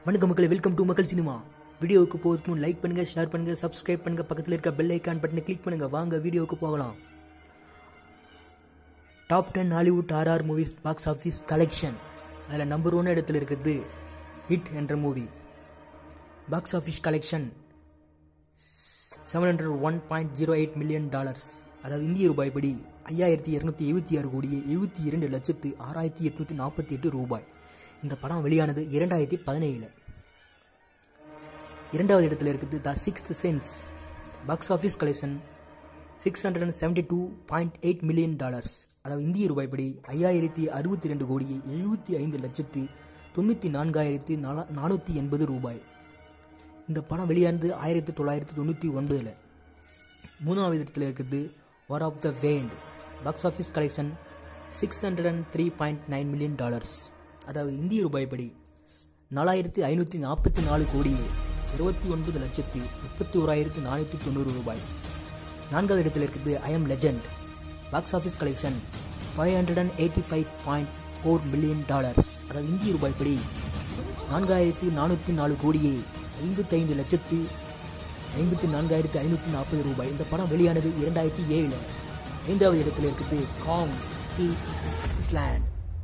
வணக்கம் மக்களே welcome to மக்கள் சினிமா வீடியோவுக்கு போகிறதுக்கு முன் லைக் பண்ணுங்க ஷேர் பண்ணுங்க சப்ஸ்கிரைப் பண்ணுங்க பக்கத்தில் இருக்க பெல் ஐக்கான் பட்டனை கிளிக் பண்ணுங்க வாங்க வீடியோவுக்கு போகலாம் top ten Hollywood RR movies box office collection அதில் நம்பர் ஒன் இடத்துல இருக்கிறது ஹிட் என்ற movie box office collection seven hundred one point zero eight million dollars அதாவது இந்திய ரூபாய் படி ஐயாயிரத்தி இரநூத்தி எழுபத்தி ஆறு கோடியே எழுபத்தி இரண்டு லட்சத்து ஆறாயிரத்தி எட்நூற்றி நாற்பத்தி எட்டு ரூபாய் இந்த படம் வெளியானது இரண்டாயிரத்தி பதினேழில் இரண்டாவது இடத்துல இருக்குது the sixth sense box office collection six hundred and seventy two point eight million dollars அதாவது இந்திய ரூபாய் படி ஐயாயிரத்தி அறுபத்தி ரெண்டு கோடியே எழுபத்தி ஐந்து லட்சத்து தொண்ணூற்றி நான்காயிரத்தி நாலா நானூற்றி எண்பது ரூபாய் இந்த படம் வெளியானது ஆயிரத்தி தொள்ளாயிரத்தி தொண்ணூற்றி ஒன்பதில் மூணாவது இடத்துல இருக்குது வார் ஆஃப் த வேண்ட் box office collection six hundred and three point nine million dollars அதாவது இந்திய ரூபாய் படி நாலாயிரத்தி ஐநூற்றி நாற்பத்தி நாலு கோடியே இருபத்தி ஒன்பது லட்சத்தி முப்பத்தி ஓராயிரத்தி நானூற்றி தொண்ணூறு ரூபாய் நான்காவது இடத்தில் இருக்குது I am legend box office collection five hundred and eighty five point four million dollars அதாவது இந்திய ரூபாய் படி நான்காயிரத்தி நானூற்றி நாலு கோடியே ஐம்பத்தைந்து லட்சத்தி ஐம்பத்தி நான்காயிரத்தி ஐநூற்றி நாற்பது ரூபாய் இந்த படம் வெளியானது இரண்டாயிரத்தி ஏழில் ஐந்தாவது இடத்தில் இருக்குது Kong skull island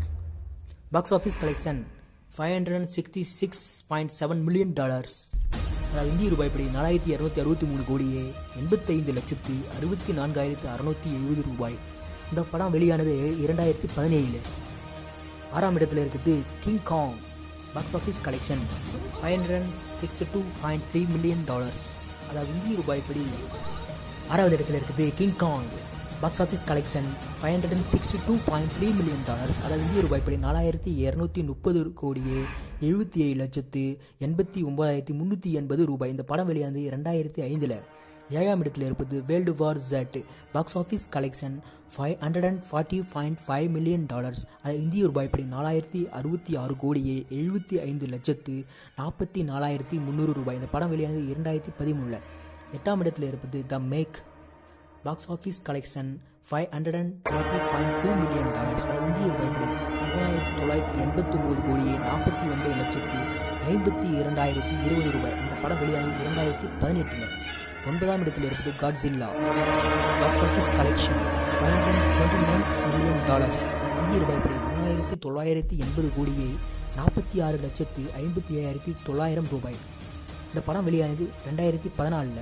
box office collection five hundred and sixty six point seven million dollars அதாவது இந்திய ரூபாய் படி நாலாயிரத்தி இரநூத்தி அறுபத்தி மூணு கோடியே எண்பத்தைந்து லட்சத்து அறுபத்தி நான்காயிரத்து அறுநூற்றி எழுபது ரூபாய் இந்த படம் வெளியானது இரண்டாயிரத்தி பதினேழு ஆறாம் இடத்துல இருக்குது King Kong box office collection five hundred and sixty two point three million dollars அதாவது இந்திய ரூபாய் படி ஆறாவது இடத்துல இருக்குது King Kong box office collection five hundred and sixty two point three million dollars அதாவது இந்திய ரூபாய் படி நாலாயிரத்தி இரநூத்தி முப்பது கோடியே எழுபத்தி ஏழு லட்சத்து எண்பத்தி ஒன்பதாயிரத்தி முந்நூற்றி எண்பது ரூபாய் இந்த படம் வெளியானது ரெண்டாயிரத்தி ஐந்தில் ஏழாம் இடத்தில் இருப்பது World War Z box office collection five hundred and forty point five million dollars அது இந்திய ரூபாய் படி நாலாயிரத்தி அறுபத்தி ஆறு கோடியே எழுபத்தி ஐந்து லட்சத்து நாற்பத்தி நாலாயிரத்தி முந்நூறு ரூபாய் இந்த படம் வெளியானது இரண்டாயிரத்தி பதிமூணில் எட்டாம் இடத்தில் இருப்பது the Meg box office collection five hundred and thirty point two million dollars அது இந்திய ரூபாய் படி மூணாயிரத்தி தொள்ளாயிரத்தி எண்பத்தி ஒம்பது கோடியே நாற்பத்தி ஒன்பது லட்சத்தி ஐம்பத்தி இரண்டாயிரத்தி இருபது ரூபாய் இந்த படம் வெளியானது இரண்டாயிரத்தி பதினெட்டில் ஒன்பதாம் இடத்தில் இருப்பது Godzilla box office collection five hundred twenty nine million dollars இந்திய ரூபாய் படி மூணாயிரத்தி தொள்ளாயிரத்தி எண்பது கோடியே நாற்பத்தி ஆறு லட்சத்து ஐம்பத்தி ஐயாயிரத்தி தொள்ளாயிரம் ரூபாய் இந்த படம் வெளியானது ரெண்டாயிரத்தி பதினாலில்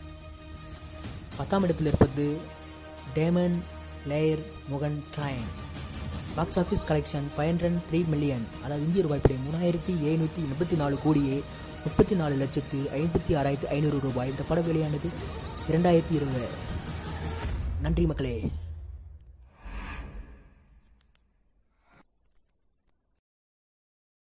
பத்தாம் இடத்தில் இருப்பது Demon Slayer Mugen Train box office collection five hundred three million அதாவது இந்திய ரூபாய் படி மூணாயிரத்தி எழுநூற்றி எண்பத்தி நாலு கோடியே முப்பத்தி நாலு லட்சத்து ஐம்பத்தி ஆறாயிரத்தி ஐநூறு ரூபாய் இந்த படம் வெளியானது இரண்டாயிரத்தி இருபது நன்றி மக்களே